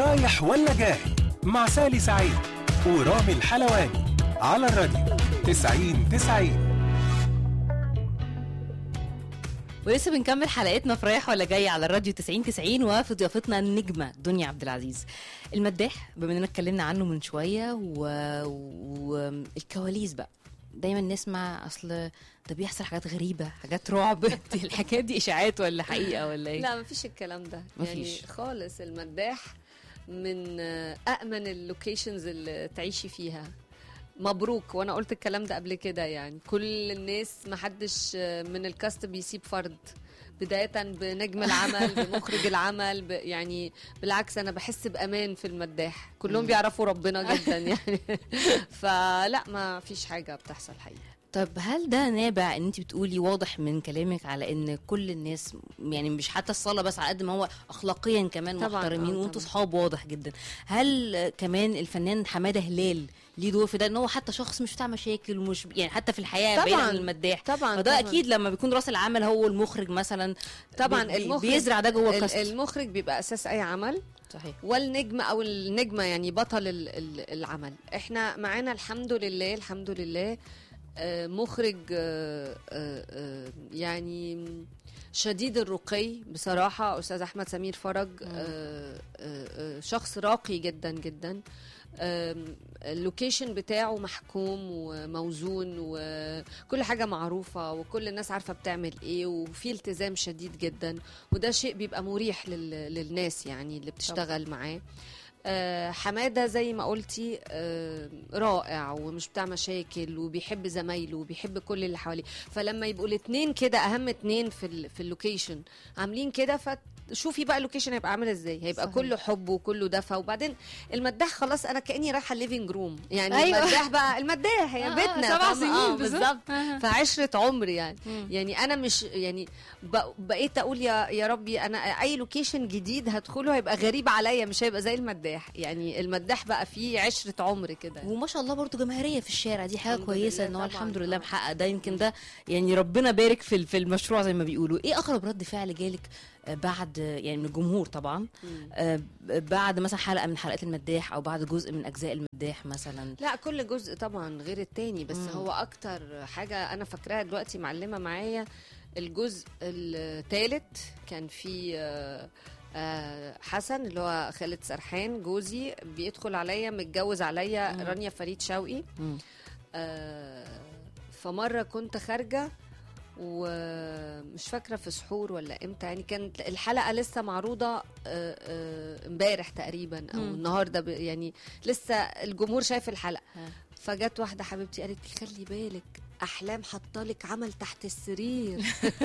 رايح ولا جاي مع سالي سعيد ورامي الحلواني على الراديو 90 90 ولسه بنكمل حلقتنا في رايح ولا جاي على الراديو 90 90 وفي ضيافتنا النجمه دنيا عبد العزيز المداح بما اننا اتكلمنا عنه من شويه والكواليس بقى دايما نسمع اصل ده بيحصل حاجات غريبه حاجات رعب دي الحكايات دي اشاعات ولا حقيقه ولا ايه لا مفيش الكلام ده مفيش. يعني خالص المداح من آه، أأمن اللوكيشنز اللي تعيشي فيها مبروك وانا قلت الكلام ده قبل كده يعني كل الناس ما حدش آه، من الكاست بيسيب فرد بداية بنجم العمل بمخرج العمل ب... يعني بالعكس أنا بحس بأمان في المداح كلهم بيعرفوا ربنا جدا يعني فلا ما فيش حاجة بتحصل حقيقة طب هل ده نابع ان انت بتقولي واضح من كلامك على ان كل الناس يعني مش حتى الصلاه بس على قد ما هو اخلاقيا كمان طبعاً، محترمين آه، وانتوا طبعاً. صحاب واضح جدا هل آه، كمان الفنان حماده هلال ليه دور في ده ان هو حتى شخص مش بتاع مشاكل ومش يعني حتى في الحياه بعيد طبعاً، عن المداح طبعا فده طبعاً. اكيد لما بيكون راس العمل هو المخرج مثلا طبعا بي- بي- المخرج بيزرع ده جوه ال- الكاست المخرج بيبقى اساس اي عمل صحيح والنجم او النجمه يعني بطل ال- ال- العمل احنا معانا الحمد لله الحمد لله آه، مخرج آه، آه، آه، يعني شديد الرقي بصراحه استاذ احمد سمير فرج آه، آه، آه، شخص راقي جدا جدا آم، اللوكيشن بتاعه محكوم وموزون وكل حاجه معروفه وكل الناس عارفه بتعمل ايه وفي التزام شديد جدا وده شيء بيبقى مريح لل- للناس يعني اللي بتشتغل معاه آه، حماده زي ما قلتي آه، رائع ومش بتاع مشاكل وبيحب زمايله وبيحب كل اللي حواليه فلما يبقوا الاثنين كده اهم اتنين في ال- في اللوكيشن عاملين كده فشوفي بقى اللوكيشن هيبقى عامل ازاي هيبقى صحيح. كله حب وكله دفى وبعدين المداح خلاص انا كاني رايحه الليفنج روم يعني أيوة. أيوة. المداح بقى المداح هي آه، بيتنا سبع فاهمة؟ سنين آه، بالظبط. بالظبط آه. فعشره عمر يعني مم. يعني انا مش يعني ب- بقيت اقول يا يا ربي انا اي لوكيشن جديد هدخله هيبقى غريب عليا مش هيبقى زي المداح يعني المداح بقى فيه عشره عمر كده وما شاء الله برضو جماهيريه في الشارع دي حاجه الحمد كويسه لله ان هو طبعاً، الحمد لله آه. محقق ده يمكن ده يعني ربنا بارك في في المشروع زي ما بيقولوا ايه اغرب رد فعل جالك آه، بعد يعني من الجمهور طبعا مم. آه، بعد مثلا حلقه من حلقات المداح او بعد جزء من اجزاء المداح مثلا لا كل جزء طبعا غير التاني بس مم. هو اكتر حاجه انا فاكراها دلوقتي معلمه معايا الجزء الثالث كان في آه، آه، حسن اللي هو خالد سرحان جوزي بيدخل عليا متجوز عليا مم. رانيا فريد شوقي مم. آه، فمره كنت خارجه ومش فاكره في سحور ولا امتى يعني كانت الحلقه لسه معروضه آه، آه، امبارح تقريبا او مم. النهارده ب- يعني لسه الجمهور شايف الحلقه ها. فجت واحده حبيبتي قالت لي خلي بالك احلام حطالك عمل تحت السرير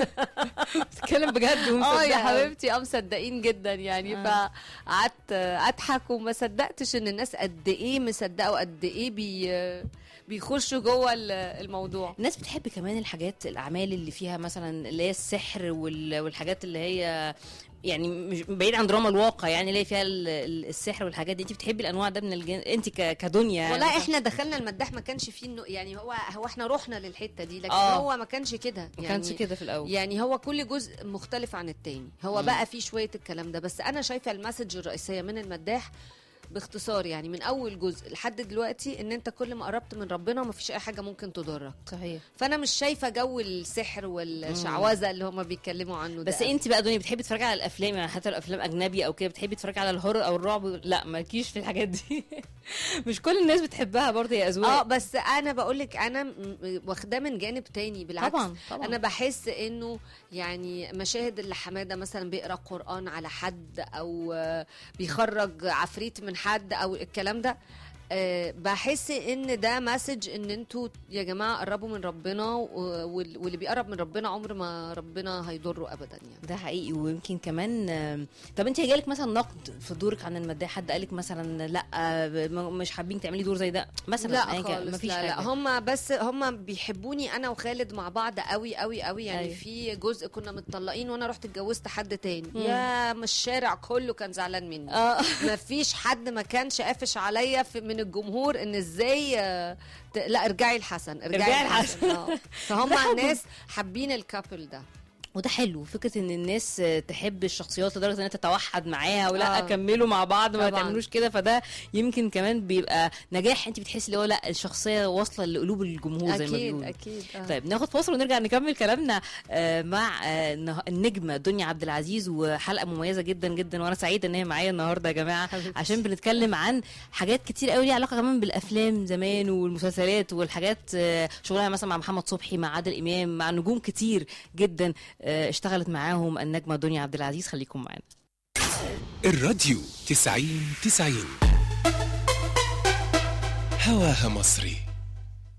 بتتكلم بجد اه يا ومصدقة. حبيبتي اه مصدقين جدا يعني آه. فقعدت اضحك وما صدقتش ان الناس قد ايه مصدقه وقد ايه بي بيخشوا جوه ال- الموضوع الناس بتحب كمان الحاجات الاعمال اللي فيها مثلا اللي هي السحر وال- والحاجات اللي هي يعني مش بعيد عن دراما الواقع يعني اللي هي فيها ال- ال- السحر والحاجات دي انت بتحبي الانواع ده من الجن... انت ك... كدنيا يعني والله احنا دخلنا المداح ما كانش فيه إنه- يعني هو هو احنا رحنا للحته دي لكن آه. هو ما كانش كده ما يعني كانش كده في الاول يعني هو كل جزء مختلف عن التاني هو مم. بقى فيه شويه الكلام ده بس انا شايفه المسج الرئيسيه من المداح باختصار يعني من اول جزء لحد دلوقتي ان انت كل ما قربت من ربنا ما فيش اي حاجه ممكن تضرك صحيح فانا مش شايفه جو السحر والشعوذه اللي هم بيتكلموا عنه بس ده انت بقى دنيا بتحبي تتفرجي على الافلام يعني حتى الافلام اجنبي او كده بتحبي تتفرجي على الهورر او الرعب لا مالكيش في الحاجات دي مش كل الناس بتحبها برضه يا اذواق اه بس انا بقول لك انا م- واخداه من جانب تاني بالعكس طبعا طبعا انا بحس انه يعني مشاهد اللي حماده مثلا بيقرا قران على حد او آه، بيخرج عفريت من حد او الكلام ده آه، بحس ان ده مسج ان انتوا يا جماعه قربوا من ربنا و- وال- واللي بيقرب من ربنا عمر ما ربنا هيضره ابدا يعني ده حقيقي ويمكن كمان آم، طب انت جالك مثلا نقد في دورك عن المداح حد قالك مثلا لا آه، م- مش حابين تعملي دور زي ده مثلا لا أيا كان، خالص مفيش لا, حاجه لا هم بس هم بيحبوني انا وخالد مع بعض قوي قوي قوي يعني أيوة. أيوة. في جزء كنا متطلقين وانا رحت اتجوزت حد تاني مم. يا مش الشارع كله كان زعلان مني اه ما فيش حد ما كانش قافش عليا في من الجمهور ان ازاي آه، ت- لا ارجعي لحسن ارجعي لحسن. آه. فهم الناس حابين الكابل ده وده حلو فكره ان الناس آه، تحب الشخصيات لدرجه انها تتوحد معاها ولا آه. كملوا مع بعض ما طبعاً. تعملوش كده فده يمكن كمان بيبقى نجاح انت بتحسي اللي هو لا الشخصيه واصله لقلوب الجمهور زي ما اكيد بيقولوا اكيد آه. طيب ناخد فاصل ونرجع نكمل كلامنا آه، مع آه، نه- النجمه دنيا عبد العزيز وحلقه مميزه جدا جدا وانا سعيده ان هي معايا النهارده يا جماعه حبيبتي. عشان بنتكلم عن حاجات كتير قوي ليها علاقه كمان بالافلام زمان والمسلسلات والحاجات آه، شغلها مثلا مع محمد صبحي مع عادل امام مع نجوم كتير جدا آه، اشتغلت معاهم النجمه دنيا عبد العزيز خليكم معانا الراديو تسعين تسعين هواها مصري